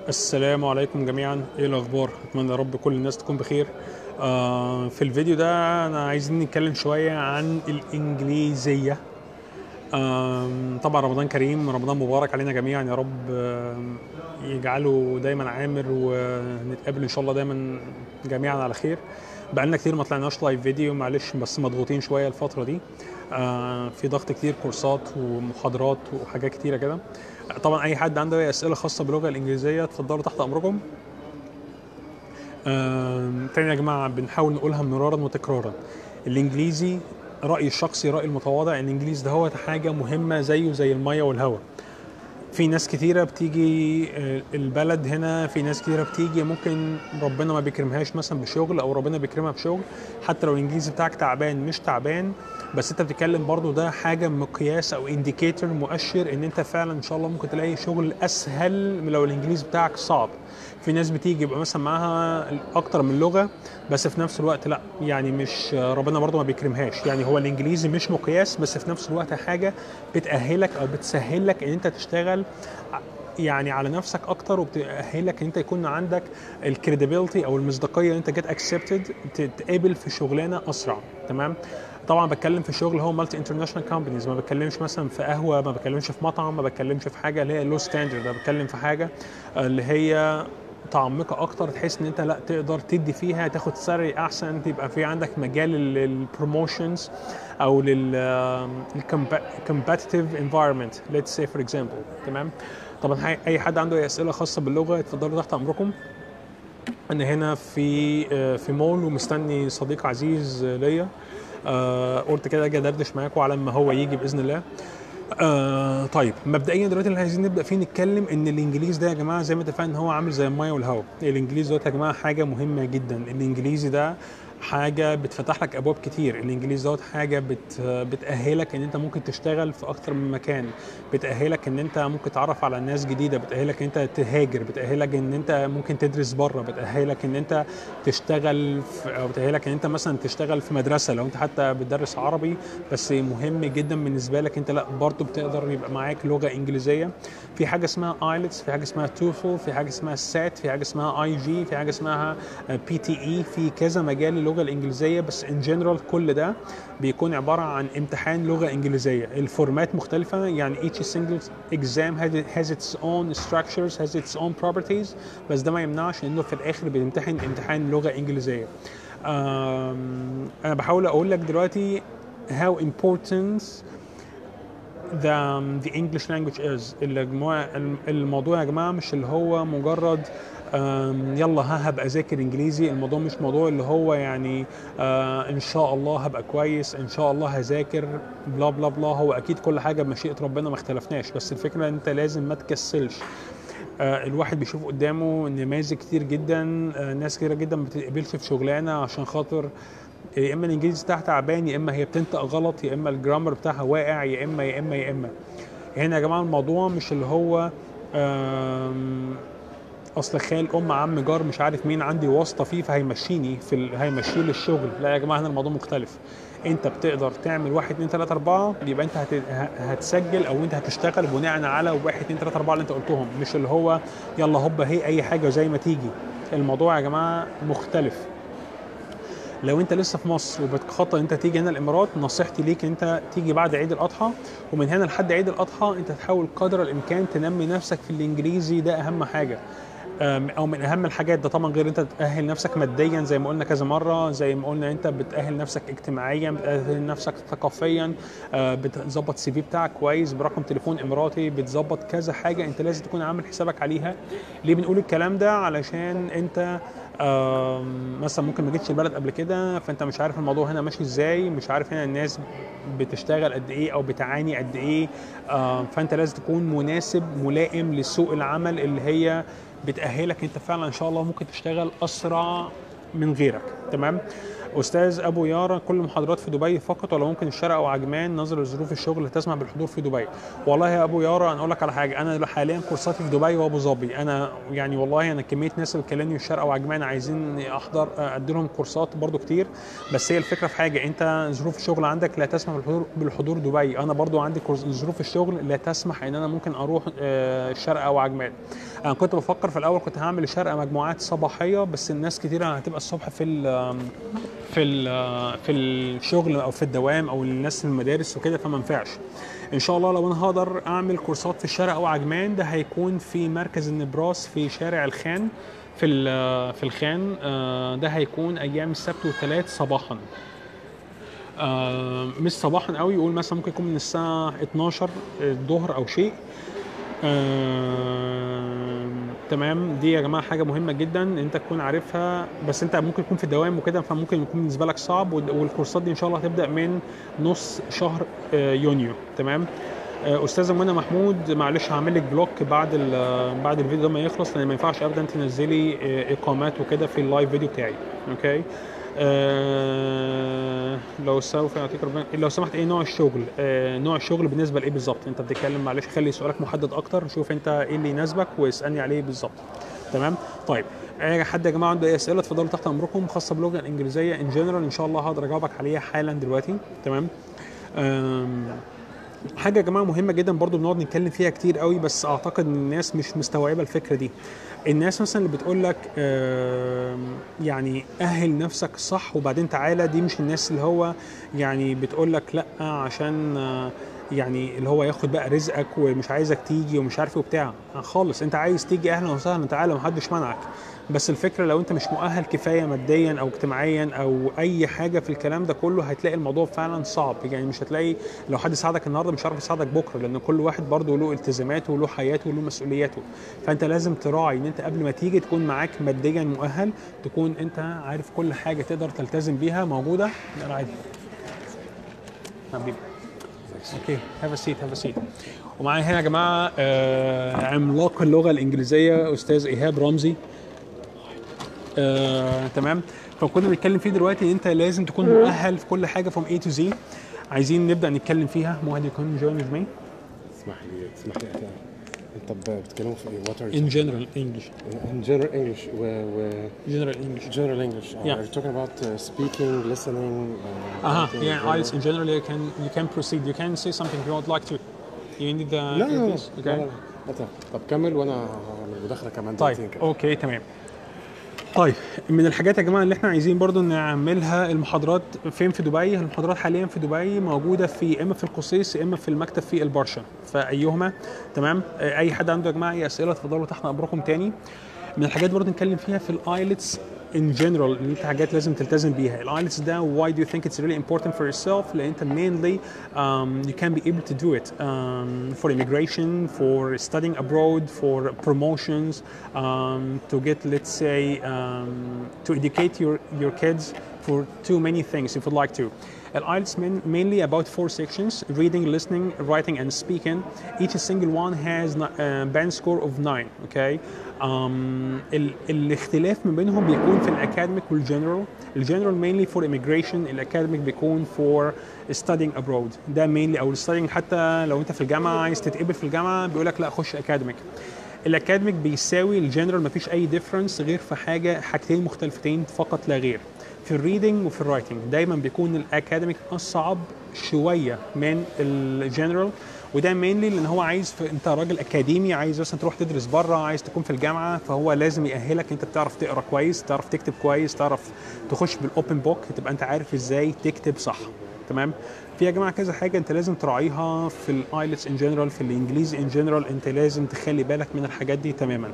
السلام عليكم جميعا ايه الاخبار اتمنى يا رب كل الناس تكون بخير آه في الفيديو ده انا عايزين نتكلم شويه عن الانجليزيه آم، طبعا رمضان كريم رمضان مبارك علينا جميعا يا رب آم، يجعله دايما عامر ونتقابل ان شاء الله دايما جميعا على خير بقالنا كتير ما طلعناش لايف فيديو معلش بس مضغوطين شويه الفتره دي آه، في ضغط كتير كورسات ومحاضرات وحاجات كتيره كده طبعا اي حد عنده اي اسئله خاصه باللغه الانجليزيه اتفضلوا تحت امركم آم، تاني يا جماعه بنحاول نقولها مرارا وتكرارا الانجليزي رايي الشخصي رايي المتواضع ان الانجليزي ده هو حاجه مهمه زيه زي الميه والهواء في ناس كتيرة بتيجي آه، البلد هنا في ناس كتيرة بتيجي ممكن ربنا ما بيكرمهاش مثلا بشغل او ربنا بيكرمها بشغل حتى لو الانجليزي بتاعك تعبان مش تعبان بس انت بتتكلم برضو ده حاجة مقياس او انديكيتور مؤشر ان انت فعلا ان شاء الله ممكن تلاقي شغل اسهل من لو الانجليزي بتاعك صعب في ناس بتيجي يبقى مثلا معاها اكتر من لغة بس في نفس الوقت لا يعني مش ربنا برضو ما بيكرمهاش يعني هو الانجليزي مش مقياس بس في نفس الوقت حاجة بتأهلك او بتسهل لك ان انت تشتغل يعني على نفسك اكتر وبتأهلك ان انت يكون عندك الكريديبيلتي او المصداقيه ان انت جيت اكسبتد تتقبل في شغلانه اسرع تمام طبعا بتكلم في شغل هو مالتي انترناشونال كومبانيز ما بتكلمش مثلا في قهوه ما بتكلمش في مطعم ما بتكلمش في حاجه اللي هي لو ستاندرد انا بتكلم في حاجه اللي هي تعمقها اكتر تحس ان انت لا تقدر تدي فيها تاخد سعر احسن تبقى في عندك مجال للبروموشنز او للكومبتيتيف انفايرمنت ليتس سي فور اكزامبل تمام طبعا هي- اي حد عنده اي اسئله خاصه باللغه اتفضلوا تحت امركم انا هنا في آه، في مول ومستني صديق عزيز آه، ليا آه، قلت كده اجي ادردش معاكم على ما هو يجي باذن الله آه طيب مبدئيا دلوقتي اللي عايزين نبدا فيه نتكلم ان الانجليزي ده يا جماعه زي ما اتفقنا ان هو عامل زي الميه والهواء الانجليزي دوت يا جماعه حاجه مهمه جدا الانجليزي ده حاجه بتفتح لك ابواب كتير الانجليزي دوت حاجه بت بتاهلك ان انت ممكن تشتغل في اكتر من مكان بتاهلك ان انت ممكن تتعرف على ناس جديده بتاهلك ان انت تهاجر بتاهلك ان انت ممكن تدرس بره بتاهلك ان انت تشتغل في او بتاهلك ان انت مثلا تشتغل في مدرسه لو انت حتى بتدرس عربي بس مهم جدا بالنسبه لك انت لا برضه بتقدر يبقى معاك لغه انجليزيه في حاجه اسمها ايلتس في حاجه اسمها توفل في حاجه اسمها سات في حاجه اسمها اي جي في حاجه اسمها بي تي اي في كذا مجال للغه الانجليزيه بس ان جنرال كل ده بيكون عباره عن امتحان لغه انجليزيه الفورمات مختلفه يعني each single exam has- has its own structures has its own properties بس ده ما يمنعش انه في الاخر بتمتحن امتحان لغه انجليزيه أم، انا بحاول اقول لك دلوقتي how important the the English language is المجموعة الموضوع يا جماعة مش اللي هو مجرد أم، يلا ها هبقى ذاكر انجليزي الموضوع مش موضوع اللي هو يعني آه ان شاء الله هبقى كويس ان شاء الله هذاكر بلا بلا بلا هو اكيد كل حاجه بمشيئه ربنا ما اختلفناش بس الفكره ان انت لازم ما تكسلش آه، الواحد بيشوف قدامه نماذج كتير جدا آه، ناس كتير جدا ما بتتقبلش في شغلانه عشان خاطر يا اما الانجليزي بتاعها تعبان يا اما هي بتنطق غلط يا اما الجرامر بتاعها واقع يا اما يا اما يا اما هنا يا جماعه الموضوع مش اللي هو آم، اصل خال ام عم جار مش عارف مين عندي واسطه فيه فهيمشيني في ال... هيمشيه للشغل لا يا جماعه هنا الموضوع مختلف انت بتقدر تعمل واحد اتنين تلاته اربعه يبقى انت هت... ه- هتسجل او انت هتشتغل بناء على واحد اتنين تلاته اربعه اللي انت قلتهم مش اللي هو يلا هوبا هي اي حاجه زي ما تيجي الموضوع يا جماعه مختلف لو انت لسه في مصر وبتخطط انت تيجي هنا الامارات نصيحتي ليك انت تيجي بعد عيد الاضحى ومن هنا لحد عيد الاضحى انت تحاول قدر الامكان تنمي نفسك في الانجليزي ده اهم حاجه أم، او من اهم الحاجات ده طبعا غير انت تاهل نفسك ماديا زي ما قلنا كذا مره زي ما قلنا انت بتاهل نفسك اجتماعيا بتاهل نفسك ثقافيا آه، بتظبط السي في بتاعك كويس برقم تليفون اماراتي بتظبط كذا حاجه انت لازم تكون عامل حسابك عليها ليه بنقول الكلام ده علشان انت آم، مثلا ممكن ما جيتش البلد قبل كده فانت مش عارف الموضوع هنا ماشي ازاي مش عارف هنا الناس بتشتغل قد ايه او بتعاني قد ايه آم، فانت لازم تكون مناسب ملائم لسوق العمل اللي هي بتأهلك انت فعلا ان شاء الله ممكن تشتغل اسرع من غيرك تمام استاذ ابو يارا كل محاضرات في دبي فقط ولا ممكن الشرق او عجمان نظرا لظروف الشغل اللي تسمح بالحضور في دبي والله يا ابو يارا انا اقول لك على حاجه انا حاليا كورساتي في دبي وابو ظبي انا يعني والله انا كميه ناس اللي بتكلمني في الشرق او عجمان عايزين احضر ادي لهم كورسات برضو كتير بس هي الفكره في حاجه انت ظروف الشغل عندك لا تسمح بالحضور بالحضور دبي انا برضو عندي كورس- ظروف الشغل لا تسمح ان انا ممكن اروح آه، الشرق او عجمان انا كنت بفكر في الاول كنت هعمل الشارقه مجموعات صباحيه بس الناس كتير هتبقى الصبح في ال في ال في الشغل او في الدوام او الناس في المدارس وكده فما ينفعش ان شاء الله لو انا هقدر اعمل كورسات في الشارع او عجمان ده هيكون في مركز النبراس في شارع الخان في ال- في الخان آه، ده هيكون ايام السبت والثلاث صباحا آه، مش صباحا قوي يقول مثلا ممكن يكون من الساعه 12 الظهر او شيء آه، تمام دي يا جماعه حاجه مهمه جدا انت تكون عارفها بس انت ممكن يكون في الدوام وكده فممكن يكون بالنسبه لك صعب والد- والكورسات دي ان شاء الله هتبدا من نص شهر آه، يونيو تمام آه، استاذه منى محمود معلش هعمل لك بلوك بعد ال- بعد الفيديو ده ما يخلص لان ما ينفعش ابدا تنزلي آه، اقامات وكده في اللايف فيديو بتاعي اوكي آه لو سوف يعطيك ربنا لو سمحت ايه نوع الشغل آه نوع الشغل بالنسبه لايه بالظبط انت بتتكلم معلش خلي سؤالك محدد اكتر شوف انت ايه اللي يناسبك واسالني عليه بالظبط تمام طيب اي حد يا جماعه عنده اي اسئله اتفضلوا تحت امركم خاصه باللغه الانجليزيه ان جنرال ان شاء الله هقدر اجاوبك عليها حالا دلوقتي تمام آم، حاجه يا جماعه مهمه جدا برضو بنقعد نتكلم فيها كتير قوي بس اعتقد ان الناس مش مستوعبه الفكره دي الناس مثلا اللي بتقول لك آم، يعني اهل نفسك صح وبعدين تعالى دي مش الناس اللي هو يعني بتقول لك لا عشان آه، يعني اللي هو ياخد بقى رزقك ومش عايزك تيجي ومش عارف ايه وبتاع خالص انت عايز تيجي اهلا وسهلا تعالى محدش منعك بس الفكره لو انت مش مؤهل كفايه ماديا او اجتماعيا او اي حاجه في الكلام ده كله هتلاقي الموضوع فعلا صعب يعني مش هتلاقي لو حد ساعدك النهارده مش هيعرف يساعدك بكره لان كل واحد برضه له التزاماته وله حياته وله مسؤولياته فانت لازم تراعي ان انت قبل ما تيجي تكون معاك ماديا مؤهل تكون انت عارف كل حاجه تقدر تلتزم بيها موجوده لا عادي حبيبي اوكي هاف ا سيت هاف ا سيت ومعايا هنا يا جماعه آه عملاق اللغه الانجليزيه استاذ ايهاب رمزي آه، تمام فكنا بنتكلم فيه دلوقتي ان انت لازم تكون مؤهل في كل حاجه from A to Z عايزين نبدا نتكلم فيها مهدي يكون جوين with me اسمح لي اسمح لي أتابع. انت ب- بتتكلموا في ايه؟ What are you in general English in general English و, و general English general English. Uh, Yeah. Are you talking about uh, speaking, listening? Uh, aha writing, yeah general? IELTS in general you can you can proceed you can say something you would like to you need the لا لا لا earpiece? لا okay لا لا طب- طب كمل وانا هعمل مداخله كمان طيب دقيقتين كده. اوكي تمام طيب من الحاجات يا جماعه اللي احنا عايزين برضو نعملها المحاضرات فين في دبي المحاضرات حاليا في دبي موجوده في اما في القصيص يا اما في المكتب في البرشا فايهما تمام آه، اي حد عنده يا جماعه اي اسئله اتفضلوا تحت امركم تاني من الحاجات برضو نتكلم فيها في الايلتس in general اللي انت حاجات لازم تلتزم بيها الايلتس ده why do you think it's really important for yourself لان انت mainly um, you can be able to do it um, for immigration for studying abroad for promotions um, to get let's say um, to educate your your kids for too many things if you'd like to IELTS main, mainly about four sections reading, listening, writing, and speaking. Each single one has a band score of 9. Okay. Um, ال, الاختلاف ما بينهم بيكون في الاكاديميك والجنرال. الجنرال mainly for immigration، الاكاديميك بيكون for studying abroad. ده mainly او studying حتى لو انت في الجامعه عايز تتقبل في الجامعه بيقول لك لا خش اكاديميك. الاكاديميك بيساوي الجنرال مفيش اي ديفرنس غير في حاجه حاجتين مختلفتين فقط لا غير في الريدنج وفي الرايتنج دايما بيكون الاكاديميك اصعب شويه من الجنرال وده مينلي لان هو عايز في انت راجل اكاديمي عايز مثلا تروح تدرس بره عايز تكون في الجامعه فهو لازم يأهلك انت بتعرف تقرا كويس تعرف تكتب كويس تعرف تخش بالاوبن بوك تبقى انت عارف ازاي تكتب صح تمام في يا جماعه كذا حاجه انت لازم تراعيها في الايلتس ان جنرال في الانجليزي ان جنرال انت لازم تخلي بالك من الحاجات دي تماما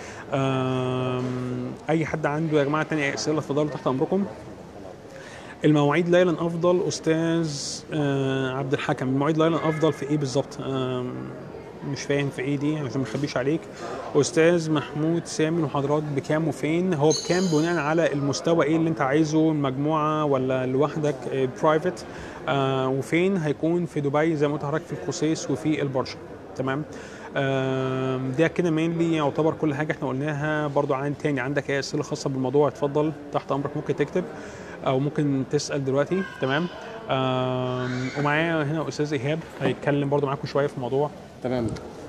أم، اي حد عنده يا جماعه تاني اسئله اتفضلوا تحت امركم المواعيد ليلا افضل استاذ آه، عبد الحكم المواعيد ليلا افضل في ايه بالظبط آم، مش فاهم في ايه دي عشان ما اخبيش عليك استاذ محمود سامي المحاضرات بكام وفين هو بكام بناء على المستوى ايه اللي انت عايزه مجموعه ولا لوحدك برايفت آه وفين هيكون في دبي زي ما قلت لحضرتك في القصيص وفي البرشا تمام آم، ده كده مينلي يعتبر كل حاجه احنا قلناها برضو عن تاني عندك اي اسئله خاصه بالموضوع اتفضل تحت امرك ممكن تكتب او ممكن تسال دلوقتي تمام آم، ومعايا هنا استاذ ايهاب هيتكلم برضو معاكم شويه في الموضوع تمام.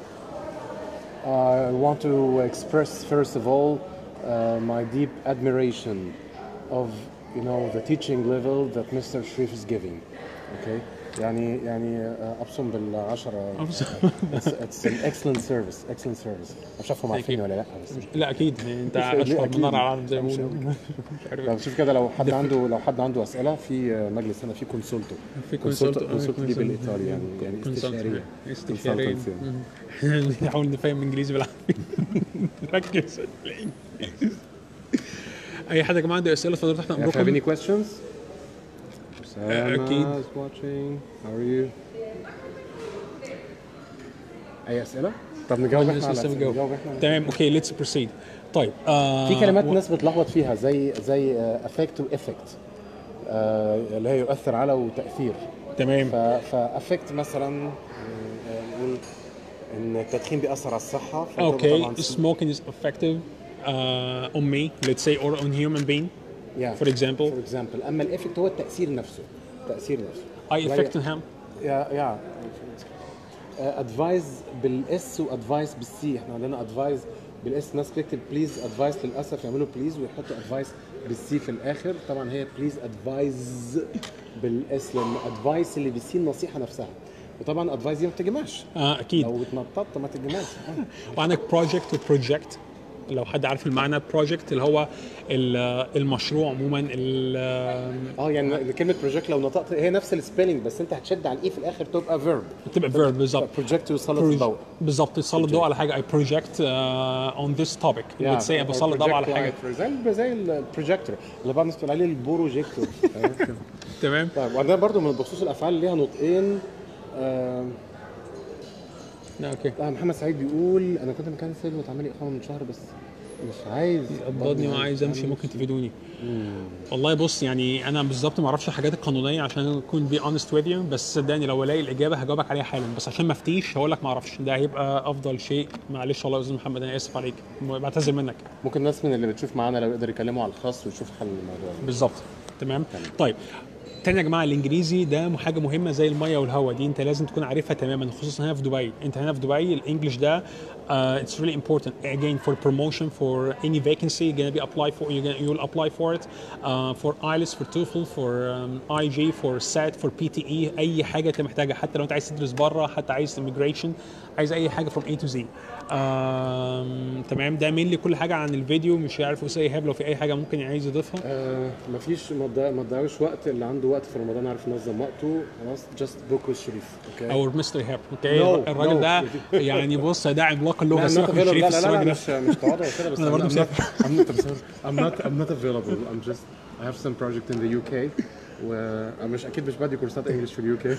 I want to express first of all uh, my deep admiration of you know the teaching level that Mr. Shrif is giving. Okay. يعني يعني آه، ابصم بالعشرة اتس ان اكسلنت سيرفيس اكسلنت سيرفيس مش عارف هم عارفيني ولا لا بس لا اكيد انت مش- اشهر أكيد. من نار على العالم زي ما مش بيقولوا مش عارف طب شوف كده لو حد عنده لو حد عنده اسئله في آه، مجلس هنا في كونسولتو في كونسولتو كونسلت كونسولتو دي بالايطالي يعني يعني استشاريه استشاريه Consultants يعني. نحاول نفهم انجليزي بالعافيه ركز اي حد يا جماعه عنده اسئله اتفضلوا تحت If you have any امركم questions أكيد. Osama is watching how are you اي اسئله طب نجاوب احنا على لسه أسئلة. بجاوب. نجاوب احنا على تمام اوكي ليتس بروسيد طيب آه في كلمات و- الناس بتلخبط فيها زي زي افكت وافكت اللي هي يؤثر على وتاثير تمام فافكت مثلا آه، نقول ان التدخين بيأثر على الصحه فده اوكي طبعاً smoking is effective uh, on me let's say or on human being Yeah. for example فور اكزامبل اما الافكت هو التاثير نفسه التاثير نفسه I affect him يا يا ادفايز بالاس وادفايس بالسي احنا عندنا ادفايز بالاس ناس بتكتب بليز ادفايس للاسف يعملوا بليز ويحطوا ادفايس بالسي في الاخر طبعا هي بليز ادفايز بالاس لان ادفايس اللي بالسي النصيحه نفسها وطبعا ادفايس دي ما بتجمعش آه اكيد لو اتنططت ما تجمعش وعندك بروجكت وبروجكت لو حد عارف المعنى بروجكت اللي هو ال- المشروع عموما ال- اه يعني كلمه بروجكت لو نطقت هي نفس السبيلنج بس انت هتشد على الاي في الاخر تبقى فيرب بتبقى فيرب بالظبط بروجكت يسلط الضوء بالظبط تسلط الضوء على حاجه I project uh, on this topic let's say أنا بسلط الضوء على حاجه زي زي البروجيكتور اللي بعض الناس بتقول عليه البروجيكتور تمام طيب وعندنا برضو من بخصوص الافعال ليها نطقين آه اوكي آه، محمد سعيد بيقول انا كنت مكنسل واتعمل لي اقامه من شهر بس مش عايز قبضني وعايز امشي ممكن تفيدوني والله بص يعني انا بالظبط ما اعرفش الحاجات القانونيه عشان اكون بي اونست وذ يو بس صدقني لو الاقي الاجابه هجاوبك عليها حالا بس عشان ما افتيش هقول لك ما اعرفش ده هيبقى افضل شيء معلش والله يا استاذ محمد انا اسف عليك بعتذر منك ممكن ناس من اللي بتشوف معانا لو يقدر يكلموا على الخاص ويشوف حل الموضوع ده. بالظبط تمام طيب تاني يا جماعه الانجليزي ده حاجه مهمه زي الميه والهواء دي انت لازم تكون عارفها تماما خصوصا هنا في دبي انت هنا في دبي الانجليش ده uh, it's really important again for promotion for any vacancy you're gonna be apply for you're gonna, you'll apply for it uh, for IELTS for TOEFL for um, IG for SAT for PTE اي حاجه انت محتاجها حتى لو انت عايز تدرس بره حتى عايز immigration عايز اي حاجه from A to Z um, تمام ده مين كل حاجه عن الفيديو مش عارف استاذ ايهاب لو في اي حاجه ممكن عايز يضيفها آه مفيش ما تضيع- ما تضيعوش وقت اللي عنده وقت في رمضان عارف ينظم وقته خلاص جاست بوك وذ شريف اوكي او مستر ايهاب اوكي No, الراجل no. ده يعني بص ده عملاق اللغه لا سيبك not من available. شريف لا لا السراج لا ده مش مش تقعد كده بس أنا I'm برضه not- I'm not I'm not I'm not I'm not available I'm just I have some project in the UK ومش اكيد مش بدي كورسات انجلش في اليو كي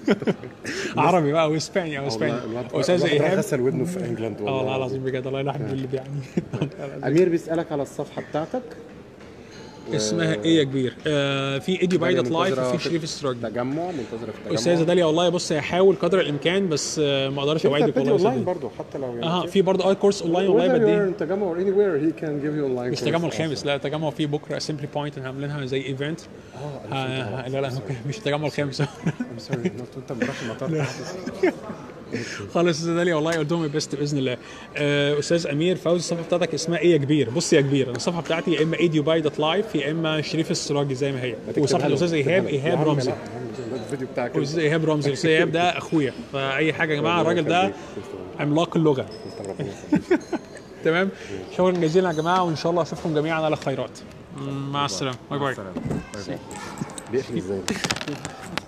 عربي بقى واسباني او اسباني استاذ ايهاب غسل ودنه في انجلاند اه والله والله العظيم بجد الله يرحم اللي يعني امير بيسالك على الصفحه بتاعتك اسمها ايه يا كبير آه في ايدي باي لايف منتظرة وفي في شريف السراج تجمع منتظره في التجمع استاذه داليا والله بص هحاول قدر الامكان بس آه، ما اقدرش اوعدك والله يا اونلاين أستاذ. برضه حتى لو يعني اها في برضه اي كورس اونلاين والله Whether you're بديه in تجمع or anywhere he can give you online مش course التجمع also. الخامس لا التجمع فيه بكره سيمبلي بوينت عاملينها زي ايفنت اه آه لا لا أوكي، مش التجمع الخامس I'm sorry not انت بتروح المطار خالص استاذ داليا والله قلت لهم البيست باذن الله آه، استاذ امير فوزي الصفحه بتاعتك اسمها ايه يا كبير بص يا كبير أنا الصفحه بتاعتي يا اما ايديو باي دوت لايف يا اما شريف السراجي زي ما هي وصفحه الاستاذ ايهاب ايهاب رمزي الفيديو بتاعك الاستاذ ايهاب رمزي الاستاذ ايهاب ده اخويا فاي حاجه يا جماعه الراجل ده عملاق اللغه تمام شكرا جزيلا يا جماعه وان شاء الله اشوفكم جميعا على خيرات مع السلامه باي باي بيقفل ازاي